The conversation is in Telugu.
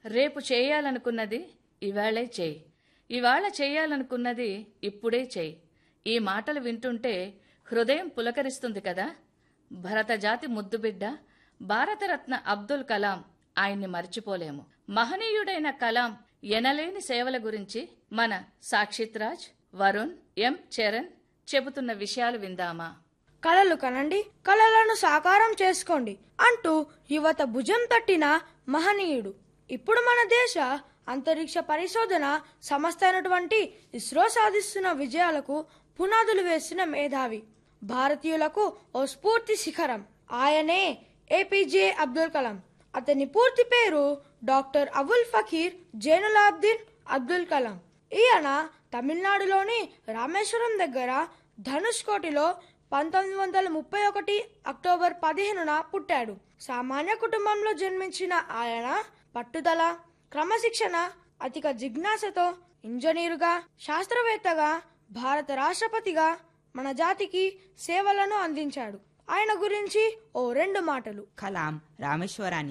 రేపు చేయాలనుకున్నది ఇవాళే చేయి ఇవాళ చేయాలనుకున్నది ఇప్పుడే చేయి ఈ మాటలు వింటుంటే హృదయం పులకరిస్తుంది కదా భరత జాతి ముద్దుబిడ్డ భారతరత్న అబ్దుల్ కలాం ఆయన్ని మర్చిపోలేము మహనీయుడైన కలాం ఎనలేని సేవల గురించి మన సాక్షిత్ రాజ్ వరుణ్ ఎం చరణ్ చెబుతున్న విషయాలు విందామా కలలు కనండి కలలను సాకారం చేసుకోండి అంటూ యువత భుజం తట్టిన మహనీయుడు ఇప్పుడు మన దేశ అంతరిక్ష పరిశోధన సంస్థ అయినటువంటి ఇస్రో సాధిస్తున్న విజయాలకు పునాదులు వేసిన మేధావి భారతీయులకు ఓ స్ఫూర్తి శిఖరం ఆయనే ఏపీజే అబ్దుల్ కలాం అతని పూర్తి పేరు డాక్టర్ అబుల్ ఫకీర్ జైనులాబ్దీన్ అబ్దుల్ కలాం ఈయన తమిళనాడులోని రామేశ్వరం దగ్గర ధనుష్ కోటిలో పంతొమ్మిది వందల ముప్పై ఒకటి అక్టోబర్ పదిహేనున పుట్టాడు సామాన్య కుటుంబంలో జన్మించిన ఆయన పట్టుదల క్రమశిక్షణ అధిక జిజ్ఞాసతో ఇంజనీరుగా శాస్త్రవేత్తగా భారత రాష్ట్రపతిగా మన జాతికి సేవలను అందించాడు ఆయన గురించి ఓ రెండు మాటలు కలాం రామేశ్వరాన్ని